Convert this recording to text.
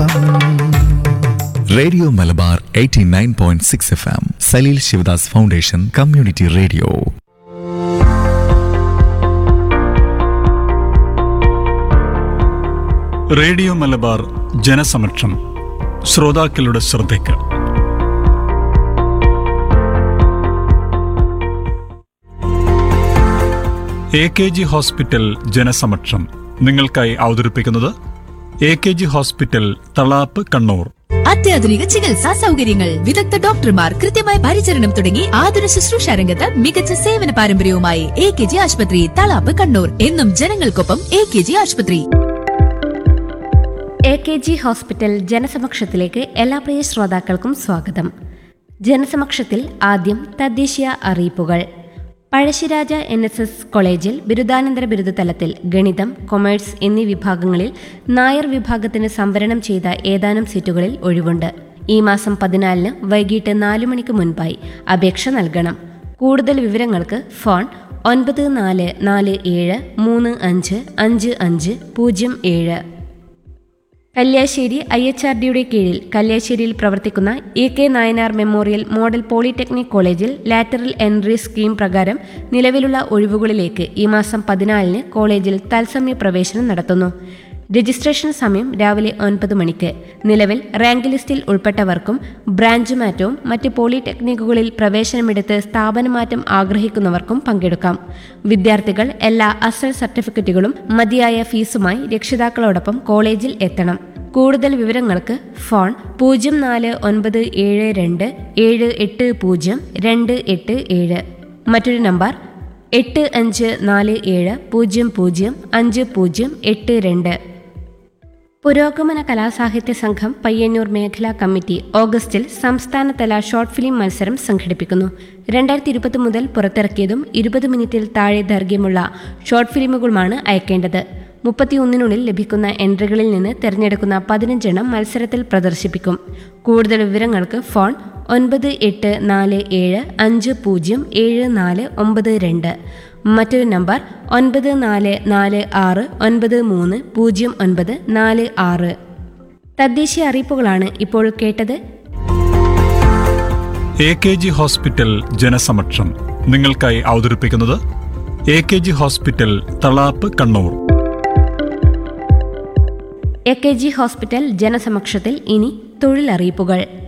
radio Malabar 89.6 F M Saleel Sivadas foundation community radio radio Malabar ജനസമക്ഷം ശ്രോതാക്കളുടെ ശ്രദ്ധയ്ക്ക് എ കെ ജി ഹോസ്പിറ്റൽ ജനസമക്ഷം നിങ്ങൾക്കായി അവതരിപ്പിക്കുന്നത് A K G hospital Thalap Kannur അത്യാധുനിക ചികിത്സാ സൗകര്യങ്ങൾ വിദഗ്ധ ഡോക്ടർമാർ കൃത്യമായ പരിചരണം തുടങ്ങി ആതുര ശുശ്രൂഷ രംഗത്ത് മികച്ച സേവന പാരമ്പര്യവുമായി എ കെ ജി ആശുപത്രി തളാപ്പ് കണ്ണൂർ എന്നും ജനങ്ങൾക്കൊപ്പം എ കെ ജി ആശുപത്രി എ കെ ജി ഹോസ്പിറ്റൽ ജനസമക്ഷത്തിലേക്ക് എല്ലാ പ്രിയ ശ്രോതാക്കൾക്കും സ്വാഗതം ജനസമക്ഷത്തിൽ ആദ്യം തദ്ദേശീയ അറിയിപ്പുകൾ പഴശ്ശിരാജ എൻ എസ് എസ് കോളേജിൽ ബിരുദാനന്തര ബിരുദ തലത്തിൽ ഗണിതം കൊമേഴ്സ് എന്നീ വിഭാഗങ്ങളിൽ നായർ വിഭാഗത്തിന് സംവരണം ചെയ്ത ഏതാനും സീറ്റുകളിൽ ഒഴിവുണ്ട് ഈ മാസം പതിനാലിന് വൈകിട്ട് നാലു മണിക്ക് മുൻപായി അപേക്ഷ നൽകണം കൂടുതൽ വിവരങ്ങൾക്ക് ഫോൺ ഒൻപത് നാല് നാല് ഏഴ് മൂന്ന് അഞ്ച് അഞ്ച് അഞ്ച് പൂജ്യം ഏഴ് കല്യാശ്ശേരി ഐ എച്ച് ആർ ഡിയുടെ കീഴിൽ കല്യാശ്ശേരിയിൽ പ്രവർത്തിക്കുന്ന A K Nayanar memorial model polytechnic കോളേജിൽ ലാറ്ററൽ എൻട്രി സ്കീം പ്രകാരം നിലവിലുള്ള ഒഴിവുകളിലേക്ക് ഈ മാസം പതിനാലിന് കോളേജിൽ തത്സമയ പ്രവേശനം നടത്തുന്നു രജിസ്ട്രേഷൻ സമയം രാവിലെ ഒൻപത് മണിക്ക് നിലവിൽ റാങ്ക് ലിസ്റ്റിൽ ഉൾപ്പെട്ടവർക്കും ബ്രാഞ്ച് മാറ്റവും മറ്റ് പോളിടെക്നിക്കുകളിൽ പ്രവേശനമെടുത്ത് സ്ഥാപനമാറ്റം ആഗ്രഹിക്കുന്നവർക്കും പങ്കെടുക്കാം വിദ്യാർത്ഥികൾ എല്ലാ അസൽ സർട്ടിഫിക്കറ്റുകളും മതിയായ ഫീസുമായി രക്ഷിതാക്കളോടൊപ്പം കോളേജിൽ എത്തണം കൂടുതൽ വിവരങ്ങൾക്ക് ഫോൺ പൂജ്യം നാല് ഒൻപത് ഏഴ് രണ്ട് ഏഴ് എട്ട് പൂജ്യം രണ്ട് എട്ട് ഏഴ് മറ്റൊരു നമ്പർ എട്ട് അഞ്ച് നാല് ഏഴ് പൂജ്യം പൂജ്യം അഞ്ച് പൂജ്യം എട്ട് രണ്ട് പുരോഗമന കലാസാഹിത്യ സംഘം പയ്യന്നൂർ മേഖലാ കമ്മിറ്റി ഓഗസ്റ്റിൽ സംസ്ഥാനതല ഷോർട്ട് ഫിലിം മത്സരം സംഘടിപ്പിക്കുന്നു രണ്ടായിരത്തി ഇരുപത് മുതൽ പുറത്തിറക്കിയതും ഇരുപത് മിനിറ്റിൽ താഴെ ദൈർഘ്യമുള്ള ഷോർട്ട് ഫിലിമുകളുമാണ് അയക്കേണ്ടത് മുപ്പത്തിയൊന്നിനുള്ളിൽ ലഭിക്കുന്ന എൻട്രികളിൽ നിന്ന് തിരഞ്ഞെടുക്കുന്ന പതിനഞ്ചെണ്ണം മത്സരത്തിൽ പ്രദർശിപ്പിക്കും കൂടുതൽ വിവരങ്ങൾക്ക് ഫോൺ ഒൻപത് എട്ട് നാല് ഏഴ് അഞ്ച് പൂജ്യം ഏഴ് നാല് ഒമ്പത് രണ്ട് മറ്റൊരു നമ്പർ ഒൻപത് നാല് നാല് ആറ് ഒൻപത് മൂന്ന് പൂജ്യം ഒൻപത് നാല് ആറ് തദ്ദേശീയ അറിയിപ്പുകളാണ് ഇപ്പോൾ കേട്ടത് എ കെ ജി ഹോസ്പിറ്റൽ ജനസമക്ഷം നിങ്ങൾക്കായി അവതരിപ്പിക്കുന്നത് A K G hospital Thalap Kannur A K G hospital ജനസമക്ഷത്തിൽ ഇനി തൊഴിലറിയിപ്പുകൾ